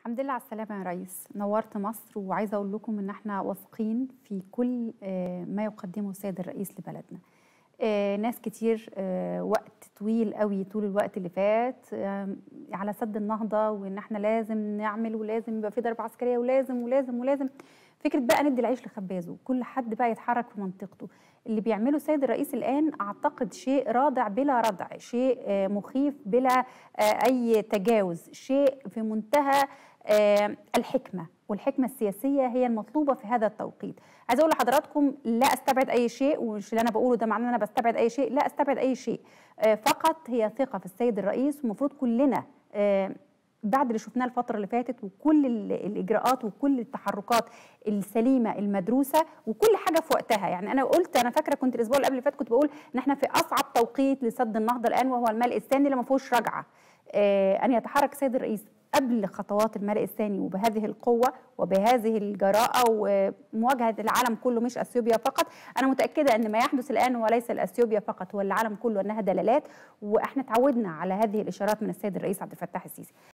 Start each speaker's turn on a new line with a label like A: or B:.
A: الحمد لله على السلامة يا ريس نورت مصر وعايزة أقول لكم إن احنا واثقين في كل آه، ما يقدمه السيد الرئيس لبلدنا آه، ناس كتير آه، وقت طويل قوي طول الوقت اللي فات آم، على سد النهضة وإن احنا لازم نعمل ولازم يبقى في ضربة عسكرية ولازم ولازم ولازم فكرة بقى ندي العيش لخبازه كل حد بقى يتحرك في منطقته اللي بيعمله السيد الرئيس الآن أعتقد شيء رادع بلا ردع شيء آه، مخيف بلا آه، أي تجاوز شيء في منتهى آه، الحكمة والحكمة السياسية هي المطلوبة في هذا التوقيت عايزة أقول لحضراتكم لا أستبعد أي شيء ومش اللي أنا بقوله ده معناه أن أنا بستبعد أي شيء لا أستبعد أي شيء آه، فقط هي ثقة في السيد الرئيس ومفروض كلنا آه، بعد اللي شفناه الفترة اللي فاتت وكل ال- الإجراءات وكل التحركات السليمة المدروسة وكل حاجة في وقتها يعني أنا قلت أنا فاكرة كنت الأسبوع اللي قبل اللي فات كنت بقول إن إحنا في أصعب توقيت لسد النهضة الآن وهو الملء الثاني اللي ما فيهوش رجعة آه، أن يتحرك السيد الرئيس قبل خطوات الملء الثاني وبهذه القوة وبهذه الجراءة ومواجهة العالم كله مش أثيوبيا فقط أنا متأكدة أن ما يحدث الآن هو ليس لأثيوبيا فقط هو العالم كله أنها دلالات وإحنا تعودنا على هذه الإشارات من السيد الرئيس عبد الفتاح السيسي